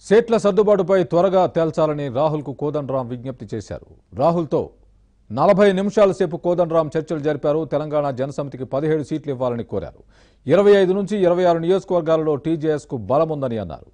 సీట్ల సర్దుబాటుపై త్వరగా తేల్చాలని రాహుల్కు కోదండరాం విజ్ఞప్తి చేశారు రాహుల్తో నలభై నిమిషాల సేపు కోదండరాం చర్చలు జరిపారు తెలంగాణ జనసమితికి పదిహేడు సీట్లు ఇవ్వాలని కోరారు ఇరవై ఐదు నుంచి ఇరవై ఆరు నియోజకవర్గాలలో టీజేఎస్కు బలం ఉందని అన్నారు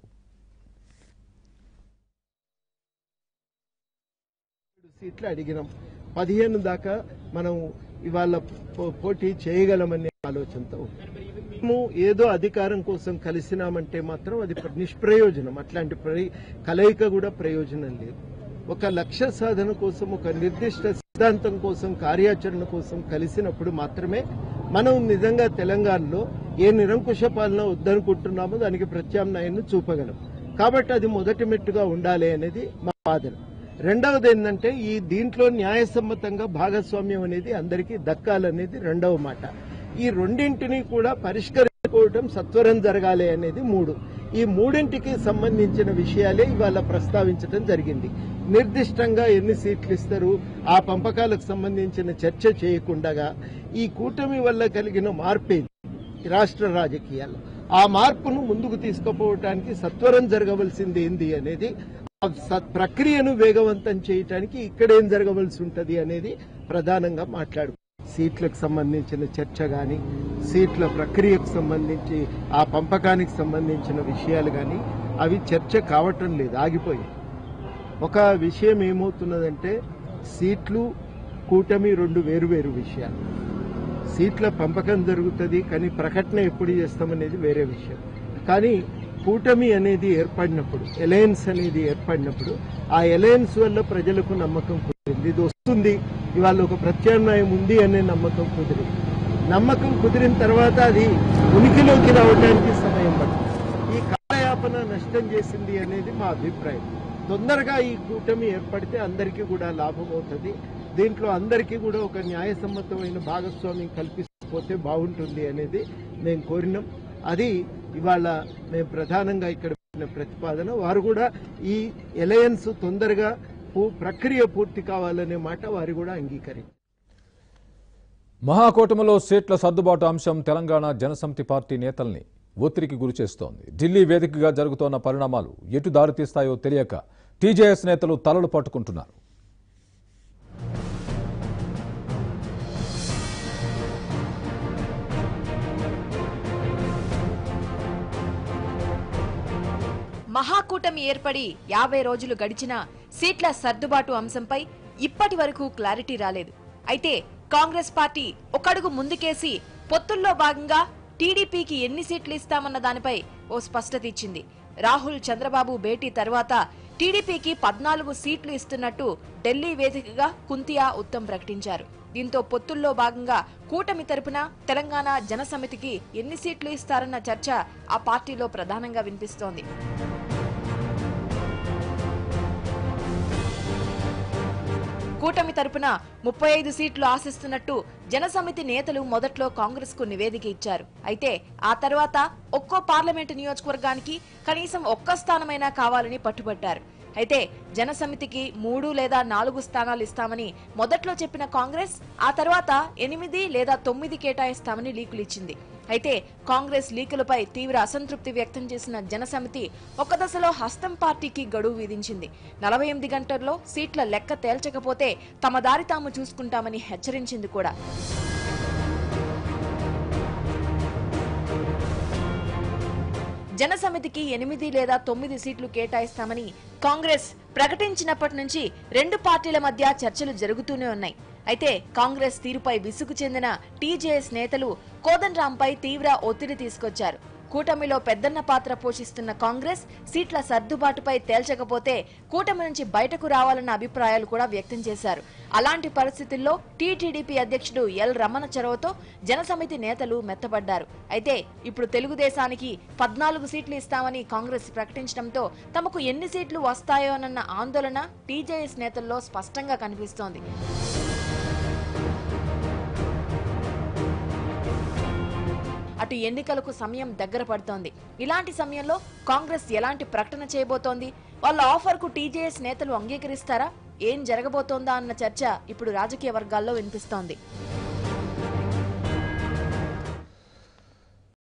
సీట్లు అడిగినాం పదిహేను దాకా మనం ఇవాళ పో- పోటీ చేయగలమనే ఆలోచనతో ఉన్నాం. మేము ఏదో అధికారం కోసం కలిసినామంటే మాత్రం అది ప్ర- నిష్ప్రయోజనం అట్లాంటి ప్ర- కలయిక కూడా ప్రయోజనం లేదు ఒక లక్ష్య సాధన కోసం ఒక నిర్దిష్ట సిద్ధాంతం కోసం కార్యాచరణ కోసం కలిసినప్పుడు మాత్రమే మనం నిజంగా తెలంగాణలో ఏ నిరంకుశ పాలన వద్దనుకుంటున్నామో దానికి ప్రత్యామ్నాయాన్ని చూపగలం కాబట్టి అది మొదటి మెట్టుగా ఉండాలి అనేది మా వాదన రెండవది ఏంటంటే ఈ దీంట్లో న్యాయసమ్మతంగా భాగస్వామ్యం అనేది అందరికీ దక్కాలనేది రెండవ మాట ఈ రెండింటిని కూడా పరిష్కరించుకోవడం సత్వరం జరగాలి అనేది మూడు ఈ మూడింటికి సంబంధించిన విషయాలే ఇవాళ ప్రస్తావించడం జరిగింది నిర్దిష్టంగా ఎన్ని సీట్లు ఇస్తారు ఆ పంపకాలకు సంబంధించిన చర్చ చేయకుండా ఈ కూటమి వల్ల కలిగిన మార్పేది రాష్ట్ర రాజకీయాల్లో ఆ మార్పును ముందుకు తీసుకుపోవటానికి సత్వరం జరగవలసింది ఏంది అనేది ఆ స- ప్రక్రియను వేగవంతం చేయటానికి ఇక్కడేం జరగవలసి ఉంటది అనేది ప్రధానంగా మాట్లాడు సీట్లకు సంబంధించిన చర్చ గాని సీట్ల ప్రక్రియకు సంబంధించి ఆ పంపకానికి సంబంధించిన విషయాలు గాని అవి చర్చ కావటం లేదు ఆగిపోయి ఒక విషయం ఏమవుతున్నదంటే సీట్లు కూటమి రెండు వేరువేరు విషయాలు సీట్ల పంపకం జరుగుతుంది కానీ ప్రకటన ఎప్పుడు చేస్తామనేది వేరే విషయం కానీ కూటమి అనేది ఏర్పడినప్పుడు ఎలయన్స్ అనేది ఏర్పడినప్పుడు ఆ ఎలయన్స్ వల్ల ప్రజలకు నమ్మకం కుదిరింది ఇది వస్తుంది ఇవాళ ఒక ప్రత్యామ్నాయం ఉంది అనే నమ్మకం కుదిరింది నమ్మకం కుదిరిన తర్వాత అది ఉనికిలోకి రావడానికి సమయం పడుతుంది ఈ కాలయాపన నష్టం చేసింది అనేది మా అభిప్రాయం తొందరగా ఈ కూటమి ఏర్పడితే అందరికీ కూడా లాభం అవుతుంది దీంట్లో అందరికీ కూడా ఒక న్యాయసమ్మతమైన భాగస్వామ్యం కల్పిస్తే బాగుంటుంది అనేది మేము కోరినాం అది ఇవాళ మేము ప్రధానంగా ఇక్కడ పెట్టిన ప్రతిపాదన వారు కూడా ఈ ఎలయన్స్ తొందరగా పూ- ప్రక్రియ పూర్తి కావాలనే మాట వారు కూడా అంగీకరించారు మహాకూటమిలో సీట్ల సర్దుబాటు అంశం తెలంగాణ జనసమితి పార్టీ నేతల్ని ఒత్తిడికి గురిచేస్తోంది ఢిల్లీ వేదికగా జరుగుతోన్న పరిణామాలు ఎటు దారితీస్తాయో తెలియక టీజేఎస్ నేతలు తలలు పట్టుకుంటున్నారు మహాకూటమి ఏర్పడి యాభై రోజులు గడిచినా సీట్ల సర్దుబాటు అంశంపై ఇప్పటి వరకు క్లారిటీ రాలేదు అయితే కాంగ్రెస్ పార్టీ ఒకడుగు ముందుకేసి పొత్తుల్లో భాగంగా టీడీపీకి ఎన్ని సీట్లు ఇస్తామన్న దానిపై ఓ స్పష్టత ఇచ్చింది రాహుల్ చంద్రబాబు భేటీ తర్వాత టీడీపీకి పద్నాలుగు సీట్లు ఇస్తున్నట్టు ఢిల్లీ వేదికగా కుంతియా ఉత్తమ్ ప్రకటించారు దీంతో పొత్తుల్లో భాగంగా కూటమి తరపున తెలంగాణ జనసమితికి ఎన్ని సీట్లు ఇస్తారన్న చర్చ ఆ పార్టీలో ప్రధానంగా వినిపిస్తోంది కూటమి తరపున ముప్పై ఐదు సీట్లు ఆశిస్తున్నట్టు జనసమితి నేతలు మొదట్లో కాంగ్రెస్ కు నివేదిక ఇచ్చారు అయితే ఆ తర్వాత ఒక్కో పార్లమెంటు నియోజకవర్గానికి కనీసం ఒక్క స్థానమైనా కావాలని పట్టుబట్టారు అయితే జనసమితికి మూడు లేదా నాలుగు స్థానాలు ఇస్తామని మొదట్లో చెప్పిన కాంగ్రెస్ ఆ తర్వాత ఎనిమిది లేదా తొమ్మిది కేటాయిస్తామని లీకులు ఇచ్చింది అయితే కాంగ్రెస్ లీకులపై తీవ్ర అసంతృప్తి వ్యక్తం చేసిన జనసమితి ఒక దశలో హస్తం పార్టీకి గడువు విధించింది నలభై ఎనిమిది గంటల్లో సీట్ల లెక్క తేల్చకపోతే తమ దారి తాము చూసుకుంటామని హెచ్చరించింది కూడా జనసమితికి ఎనిమిది లేదా తొమ్మిది సీట్లు కేటాయిస్తామని కాంగ్రెస్ ప్రకటించినప్పటి నుంచి రెండు పార్టీల మధ్య చర్చలు జరుగుతూనే ఉన్నాయి అయితే కాంగ్రెస్ తీరుపై విసుగు చెందిన టీజేఎస్ నేతలు కోదండరాంపై తీవ్ర ఒత్తిడి తీసుకొచ్చారు కూటమిలో పెద్దన్న పాత్ర పోషిస్తున్న కాంగ్రెస్ సీట్ల సర్దుబాటుపై తేల్చకపోతే కూటమి నుంచి బయటకు రావాలన్న అభిప్రాయాలు కూడా వ్యక్తం చేశారు అలాంటి పరిస్థితుల్లో టీటీడీపీ అధ్యక్షుడు ఎల్ రమణ చొరవతో జనసమితి నేతలు మెత్తబడ్డారు అయితే ఇప్పుడు తెలుగుదేశానికి పద్నాలుగు సీట్లు ఇస్తామని కాంగ్రెస్ ప్రకటించడంతో తమకు ఎన్ని సీట్లు వస్తాయోనన్న ఆందోళన టీజేఎస్ నేతల్లో స్పష్టంగా కనిపిస్తోంది అటు ఎన్నికలకు సమయం దగ్గర పడుతోంది ఇలాంటి సమయంలో కాంగ్రెస్ ఎలాంటి ప్రకటన చేయబోతోంది వాళ్ళ ఆఫర్ కు టీజేఎస్ నేతలు అంగీకరిస్తారా ఏం జరగబోతోందా అన్న చర్చ ఇప్పుడు రాజకీయ వర్గాల్లో వినిపిస్తోంది